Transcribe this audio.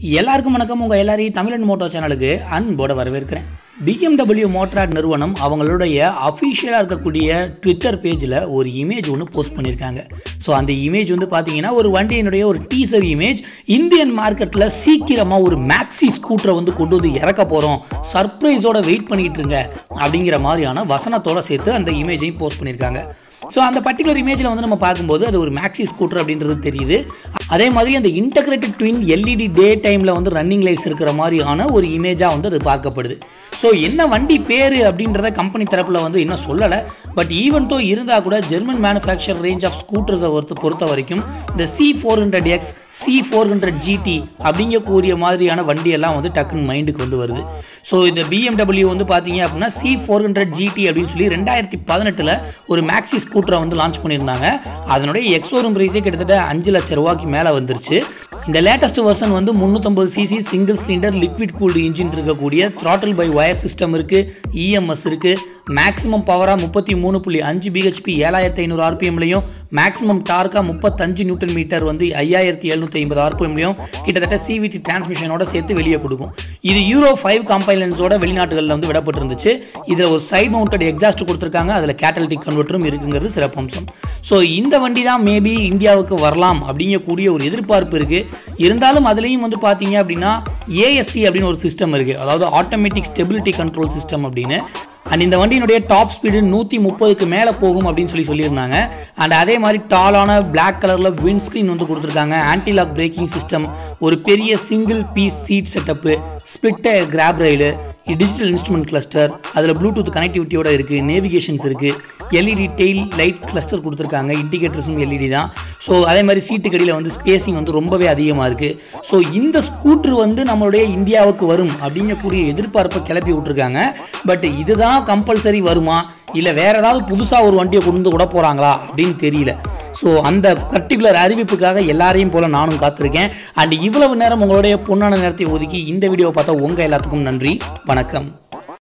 எல்லாருக்கும் வணக்கம் உங்கள் எல்லாரையும் தமிழன் மோட்டோ சேனலுக்கு அன்போட வரவேற்கிறேன் BMW மோட்ராட் நிறுவனம் அவங்களுடைய அஃபிஷியலாக இருக்கக்கூடிய ட்விட்டர் பேஜில் ஒரு இமேஜ் ஒன்று போஸ்ட் பண்ணியிருக்காங்க ஸோ அந்த இமேஜ் வந்து பார்த்தீங்கன்னா ஒரு வண்டியினுடைய ஒரு டீசர் இமேஜ் இந்தியன் மார்க்கெட்டில் சீக்கிரமாக ஒரு மேக்ஸி ஸ்கூட்டரை வந்து கொண்டு வந்து இறக்க போகிறோம் சர்ப்ரைஸோட வெயிட் பண்ணிட்டு இருங்க அப்படிங்கிற மாதிரியான வசனத்தோட சேர்த்து அந்த இமேஜையும் போஸ்ட் பண்ணியிருக்காங்க ஸோ அந்த பர்டிகுலர் இமேஜில் வந்து நம்ம பார்க்கும்போது அது ஒரு மேக்ஸி ஸ்கூட்டர் அப்படின்றது தெரியுது அதே மாதிரி அந்த இன்டகிரேட்டட் ட்வின் எல்இடி டே டைமில் வந்து ரன்னிங் லைட்ஸ் இருக்கிற மாதிரியான ஒரு இமேஜாக வந்து அது பார்க்கப்படுது ஸோ என்ன வண்டி பேர் அப்படின்றத கம்பெனி தரப்பில் வந்து இன்னும் சொல்லலை பட் ஈவன் தோ இருந்தால் கூட ஜெர்மன் மேனுஃபேக்சர் ரேஞ்ச் ஆஃப் ஸ்கூட்டர்ஸை பொறுத்த பொறுத்த வரைக்கும் இந்த C four hundred X C four hundred GT அப்படிங்கக்கூடிய மாதிரியான வண்டியெல்லாம் வந்து டக்குன்னு மைண்டுக்கு வந்து வருது ஸோ இந்த பிஎம்டபிள்யூ வந்து பார்த்தீங்க அப்படின்னா சி ஃபோர் ஹண்ட்ரட் ஜிடி அப்படின்னு சொல்லி ரெண்டாயிரத்தி பதினெட்டில் ஒரு மேக்ஸி ஸ்கூட்டரை வந்து லான்ச் பண்ணியிருந்தாங்க அதனுடைய எக்ஸோரூம் ப்ரைஸே கிட்டத்தட்ட அஞ்சு லட்ச ரூபாய்க்கு மேலே வந்துருச்சு இந்த லேட்டஸ்ட் வெர்ஷன் வந்து முந்நூற்றம்பது CC single cylinder liquid cooled engine இருக்கக்கூடிய throttle பை ஒயர் சிஸ்டம் இருக்குது இஎம்எஸ் இருக்குது மேக்ஸிமம் பவராக முப்பத்தி மூணு புள்ளி அஞ்சு பிஹெச்பி ஏழாயிரத்தி ஐநூறு ஆர்பிஎம்லையும் மேக்ஸிமம் டார்க்காக முப்பத்தஞ்சு நியூட்டன் மீட்டர் வந்து ஐயாயிரத்தி எழுநூற்றி ஐம்பது ஆர்பிஎம்லையும் கிட்டத்தட்ட சிவிடி டிரான்ஸ்மிஷனோட சேர்த்து வெளியே கொடுக்கும் இது யூரோ ஃபைவ் கம்பைலன்ஸோட வெளிநாடுகளில் வந்து விடப்பட்டிருந்துச்சு இதில் ஒரு சைட் மவுண்டட் எக்ஸாஸ்ட் கொடுத்துருக்காங்க அதில் கேட்டலிட்டிக் கன்வெர்ட்டரும் இருக்குங்கிறது சிறப்பம்சம் ஸோ இந்த வண்டி தான் மேபி இந்தியாவுக்கு வரலாம் அப்படிங்கக்கூடிய ஒரு எதிர்பார்ப்பு இருக்குது இருந்தாலும் அதுலேயும் வந்து பார்த்தீங்க அப்படின்னா ஏஎஸ்சி அப்படின்னு ஒரு சிஸ்டம் இருக்குது அதாவது ஆட்டோமேட்டிக் ஸ்டெபிலிட்டி கண்ட்ரோல் சிஸ்டம் அப்படின்னு அண்ட் இந்த வண்டியினுடைய டாப் ஸ்பீடு நூற்றி முப்பதுக்கு மேலே போகும் அப்படின்னு சொல்லி சொல்லியிருந்தாங்க அண்ட் அதே மாதிரி டாலான Black கலரில் விண்ட் ஸ்க்ரீன் வந்து கொடுத்துருக்காங்க ஆன்டி லாக் பிரேக்கிங் சிஸ்டம் ஒரு பெரிய single piece seat setup split grab rail digital instrument cluster அதில் ப்ளூடூத் கனெக்டிவிட்டியோட இருக்குது நேவிகேஷன்ஸ் இருக்குது எல்இடி டெயில் லைட் கிளஸ்டர் கொடுத்துருக்காங்க இண்டிகேட்டர்ஸும் எல்இடி தான் ஸோ அதே மாதிரி சீட்டு கடியில் வந்து ஸ்பேசிங் வந்து ரொம்பவே அதிகமாக இருக்குது ஸோ இந்த ஸ்கூட்ரு வந்து நம்மளுடைய இந்தியாவுக்கு வரும் அப்படிங்கக்கூடிய எதிர்பார்ப்பை கிளப்பி விட்ருக்காங்க பட் இதுதான் கம்பல்சரி வருமா இல்லை வேற ஏதாவது புதுசாக ஒரு வண்டியை கொண்டு வந்து விட போகிறாங்களா அப்படின்னு தெரியல ஸோ அந்த பர்டிகுலர் அறிவிப்புக்காக எல்லாரையும் போல நானும் காத்திருக்கேன் அண்ட் இவ்வளவு நேரம் உங்களுடைய பொன்னான நேரத்தை ஒதுக்கி இந்த வீடியோவை பார்த்தா உங்கள் எல்லாத்துக்கும் நன்றி வணக்கம்